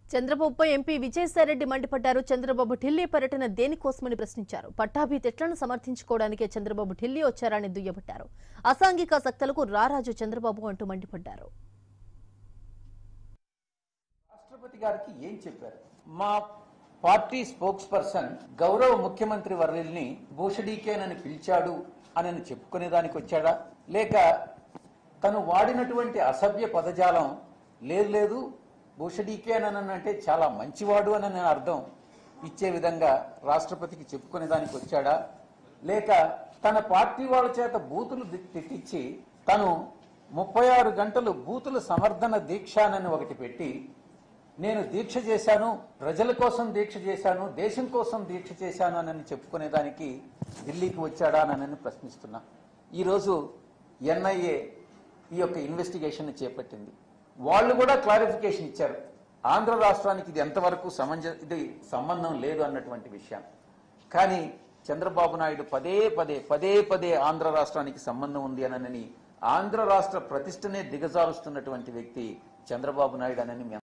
చంద్రబాబుపై ఎంపీ విజయసాయిరెడ్డి మండిపడ్డారు చంద్రబాబు ఢిల్లీ పర్యటన దేనికోసమని ప్రశ్నించారు పట్టాభి తెట్లను సమర్థించుకోవడానికే చంద్రబాబు ఢిల్లీ వచ్చారని దుయ్యబట్టారు అసాంఘిక శక్తులకు రారాజు చంద్రబాబు అంటూ మండిపడ్డారు రాష్ట్రపతి గారికి ఏం చెప్పారు మా పార్టీ స్పోక్స్ పర్సన్ గౌరవ ముఖ్యమంత్రి వర్యుల్ని భూషడీకేనని పిలిచాడు అని చెప్పుకునే దానికి వచ్చాడా లేక తను వాడినటువంటి అసభ్య పదజాలం లేదు లేదు భూషడీకేనని అంటే చాలా మంచివాడు అని నేను అర్థం ఇచ్చే విధంగా రాష్ట్రపతికి చెప్పుకునే దానికి వచ్చాడా లేక తన పార్టీ వాళ్ళ చేత బూతులు ది- తిట్టించి తను ముప్పై ఆరు గంటలు బూతుల సమర్థన దీక్షానని ఒకటి పెట్టి నేను దీక్ష చేశాను ప్రజల కోసం దీక్ష చేశాను దేశం కోసం దీక్ష చేశాను అని చెప్పుకునే దానికి ఢిల్లీకి వచ్చాడా అని నేను ప్రశ్నిస్తున్నా ఈరోజు ఎన్ఐఏ ఈ యొక్క ఇన్వెస్టిగేషన్ చేపట్టింది వాళ్ళు కూడా క్లారిఫికేషన్ ఇచ్చారు ఆంధ్ర రాష్ట్రానికి ఇది ఎంతవరకు సమంజ ఇది సంబంధం లేదు అన్నటువంటి విషయం కానీ చంద్రబాబు నాయుడు పదే పదే పదే పదే ఆంధ్ర రాష్ట్రానికి సంబంధం ఉంది అనని ఆంధ్ర రాష్ట్ర ప్రతిష్టనే దిగజారుస్తున్నటువంటి వ్యక్తి చంద్రబాబు నాయుడు అనని మీ